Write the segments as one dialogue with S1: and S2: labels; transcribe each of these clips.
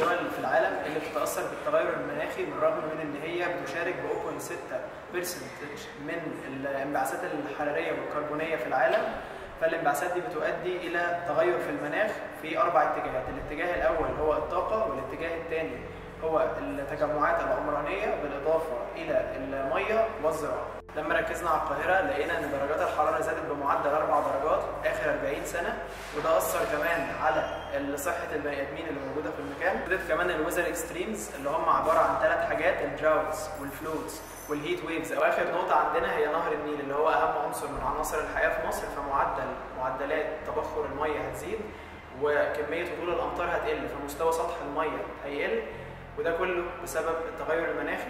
S1: الدول في العالم اللي بتتاثر بالتغير المناخي بالرغم من ان هي بتشارك ب 0.6% من الانبعاثات الحراريه والكربونيه في العالم فالانبعاثات دي بتؤدي الى تغير في المناخ في اربع اتجاهات، الاتجاه الاول هو الطاقه والاتجاه الثاني هو التجمعات العمرانيه بالاضافه الى الميه والزراعه. لما ركزنا على القاهره لقينا ان درجات الحراره زادت بمعدل اربع درجات اخر 40 سنه وده اثر كمان على صحه البني ادمين اللي موجوده في المكان. زادت كمان الويزر اكستريمز اللي هم عباره عن ثلاث حاجات الدراوتس والفلوتس والهيت ويفز واخر نقطه عندنا هي نهر النيل اللي هو اهم عنصر من عناصر الحياه في مصر فمعدل معدلات تبخر الميه هتزيد وكميه هطول الامطار هتقل فمستوى سطح الميه هيقل وده كله بسبب التغير المناخي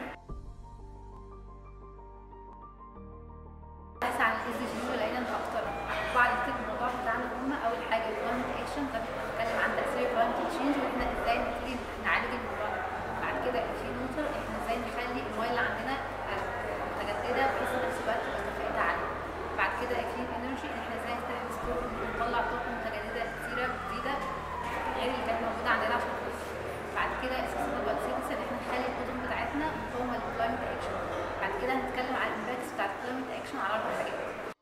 S2: بحث عن الاس دي جي ولقينا ان اكتر بعض التك الموضوع بتاعنا هم اول حاجه الكلايمت اكشن ده بيتكلم عن تاثير الكلايمت تشينج واحنا ازاي نبتدي نعالج الموضوع ده بعد كده في نوتر احنا ازاي نخلي الميه اللي عندنا متجدده بحيث في نفس الوقت تبقى كفاءتها عاليه بعد كده كلين انرجي احنا ازاي نستخدم ستور نطلع طاقه متجدده كتيره جديده غير اللي كانت موجوده عندنا عشان خلص بعد كده اساسا بقى ان احنا نخلي القطن بتاعتنا مقاومه للكلايمت اكشن بعد كده هنتكلم على الامباكتس بتاعت الكلايمت اكشن على اربع حاجات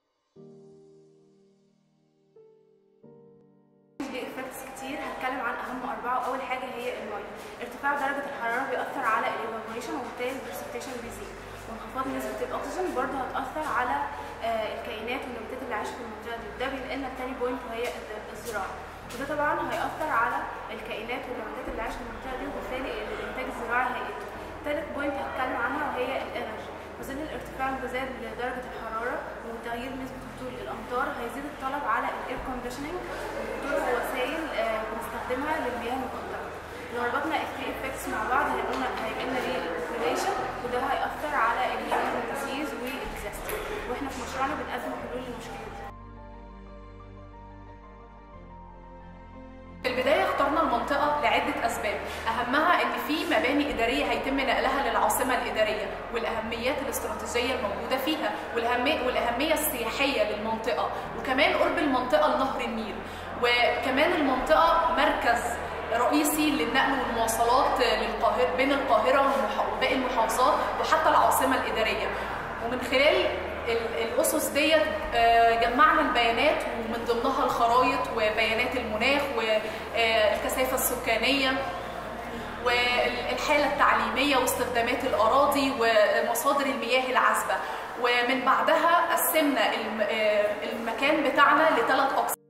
S3: ليه افكتس كتير هتكلم عن اهم اربعه واول حاجه هي الميه ارتفاع درجه الحراره بيأثر على الايفابوريشن وبالتالي البرسبتيشن بيزيد وانخفاض نسبه الاكسجين برضه هتأثر على آه، الكائنات والنباتات اللي عايشه في المنطقه دي وده بينقلنا لتاني بوينت وهي الزراعه وده طبعا هيأثر على الكائنات والنباتات اللي عايشه في المنطقه دي وبالتالي الانتاج الزراعي هيقل تالت بوينت هتكلم عنها وهي الانرجي وظل الارتفاع المتزايد لدرجه الحراره وتغيير نسبه هطول الامطار هيزيد الطلب على الاير كونديشننج وطرق ووسائل آه، بنستخدمها للمياه المقطره لو ربطنا الثري افكتس مع بعض هيقولنا هيبقى لنا ليه البوبيليشن وده هيأثر على الهيومن ديزيز والديزاستر واحنا في مشروعنا بنقدم حلول للمشكله دي
S4: في البداية اخترنا المنطقة لعدة أسباب أهمها أن في مباني إدارية هيتم نقلها للعاصمة الإدارية والأهميات الاستراتيجية الموجودة فيها والأهمية, والأهمية السياحية للمنطقة وكمان قرب المنطقة لنهر النيل وكمان المنطقة مركز رئيسي للنقل والمواصلات للقاهرة بين القاهرة والمح- وباقي المحافظات وحتى العاصمة الإدارية ومن خلال ال- الاسس ديت آه، جمعنا البيانات ومن ضمنها الخرائط وبيانات المناخ والكثافه السكانيه والحاله التعليميه واستخدامات الاراضي ومصادر المياه العذبه ومن بعدها قسمنا الم- آه، المكان بتاعنا لثلاث اقسام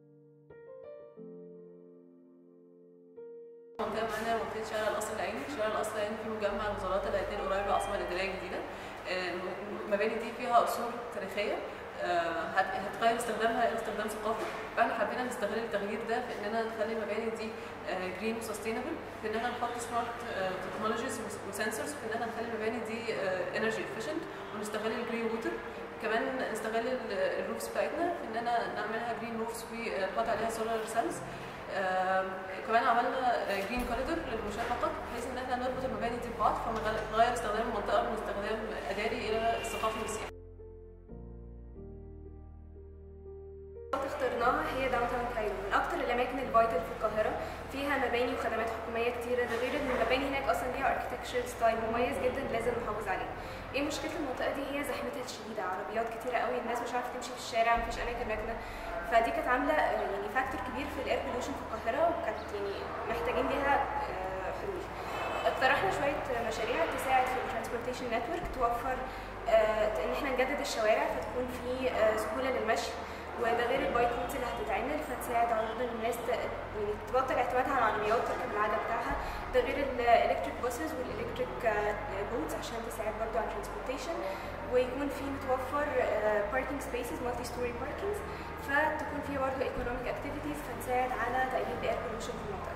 S5: منطقة معانا منطقة شارع القصر العيني، شارع القصر العيني فيه مجمع الوزارات اللي هيتنقل قريب للعاصمة الإدارية الجديدة. آه، المباني دي فيها أصول تاريخية آه، هت- هتغير استخدامها إلى استخدام ثقافي، فاحنا حبينا نستغل التغيير ده في إننا نخلي المباني دي جرين وسستينبل، في إننا نحط سمارت تكنولوجيز وسنسورز، في إننا نخلي المباني دي انرجي افيشنت ونستغل الجرين ووتر كمان نستغل ال- الروفس بتاعتنا في اننا نعملها جرين روفس ونحط عليها سولار سيلز آم، كمان عملنا جرين كوريدور للمشاة فقط بحيث ان احنا نربط المباني دي ببعض فنغير استخدام المنطقه من استخدام اداري الى الثقافي والسياحي
S3: اخترناها هي داون تاون كايرو من اكتر الاماكن الفايتال في القاهره فيها مباني وخدمات حكوميه كتيره ده غير ان المباني هناك اصلا ليها اركتكتشر ستايل مميز جدا لازم نحافظ عليه ايه مشكله المنطقه دي هي زحمتها الشديده عربيات كتيره قوي الناس مش عارفه تمشي في الشارع مفيش اماكن ركنه فدي كانت عامله آه، يعني فاكتور كبير في الاير بولوشن في القاهره وكانت يعني محتاجين ليها آه، حلول اقترحنا شويه مشاريع تساعد في الترانسبورتيشن نتورك توفر آه، ان احنا نجدد الشوارع فتكون في آه، سهوله للمشي وده غير البايك روتس اللي هتتعمل فتساعد عروض الناس ت- يعني تبطل اعتمادها على العربيات تركب العجل بتاعها ده غير الالكتريك بوسز والالكتريك بوتس عشان تساعد برضو على الترانسبورتيشن ويكون في متوفر باركينج سبيسز مالتي ستوري باركينجز فتكون فيها برضو ايكونوميك اكتيفيتيز فتساعد على تقليل الاير بولوشن في المنطقه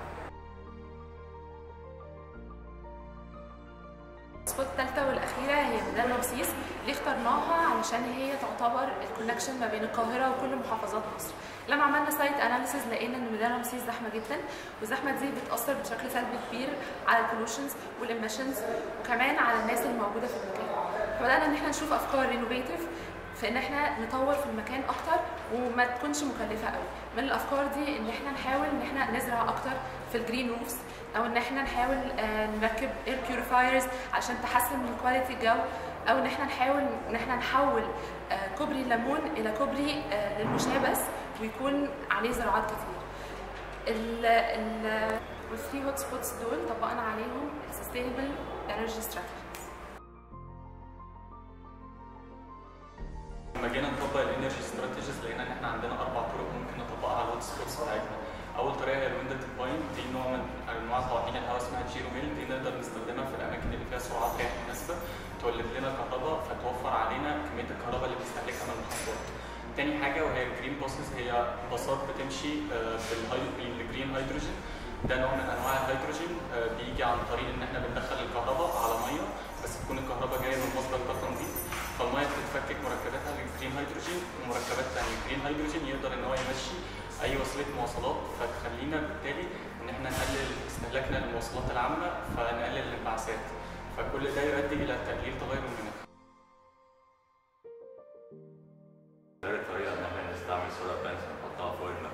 S6: السبوت الثالثة والأخيرة هي ميدان رمسيس ليه اخترناها علشان هي تعتبر الكونكشن ما بين القاهرة وكل محافظات مصر لما عملنا سايت اناليسيز لقينا ان ميدان رمسيس زحمة جدا والزحمة دي بتأثر بشكل سلبي كبير على البولوشنز والإميشنز وكمان على الناس اللي موجودة في المكان فبدأنا ان احنا نشوف أفكار رينوفيتيف في ان احنا نطور في المكان اكتر وما تكونش مكلفه قوي من الافكار دي ان احنا نحاول ان احنا نزرع اكتر في الجرين روفز او ان احنا نحاول آه، نركب اير بيوريفايرز عشان تحسن من كواليتي الجو او ان احنا نحاول ان احنا نحول آه، كوبري الليمون الى كوبري آه، للمشاة بس ويكون عليه زراعات كتير ال ال والثري هوت سبوتس دول طبقنا عليهم sustainable energy strategies
S7: لما جينا نطبق الانرجي استراتيجيز لقينا ان احنا عندنا اربع طرق ممكن نطبقها على الهوت سبوتس بتاعتنا اول طريقه هي الويند ترباين دي نوع من انواع قوانين الهواء اسمها جيرو ميل دي نقدر نستخدمها في الاماكن اللي فيها سرعات رياح مناسبه تولد لنا كهرباء فتوفر علينا كميه الكهرباء اللي بنستهلكها من المحطات تاني حاجه وهي الجرين بوسز هي باصات بتمشي آه، بالهاي- بالجرين هيدروجين ده نوع من انواع الهيدروجين آه، بيجي عن طريق ان احنا بندخل الكهرباء على ميه بس تكون الكهرباء جايه من مصدر طاقه نظيف فالميه بتتفكك مركباتها للجرين هيدروجين ومركبات ثانيه الجرين هيدروجين يقدر ان هو يمشي اي وسيله مواصلات فتخلينا بالتالي ان احنا نقلل استهلاكنا للمواصلات العامه فنقلل الانبعاثات فكل ده يؤدي الى تقليل تغير المناخ
S8: غير الطريقة إن إحنا نستعمل سولار بانز نحطها فوق المبنى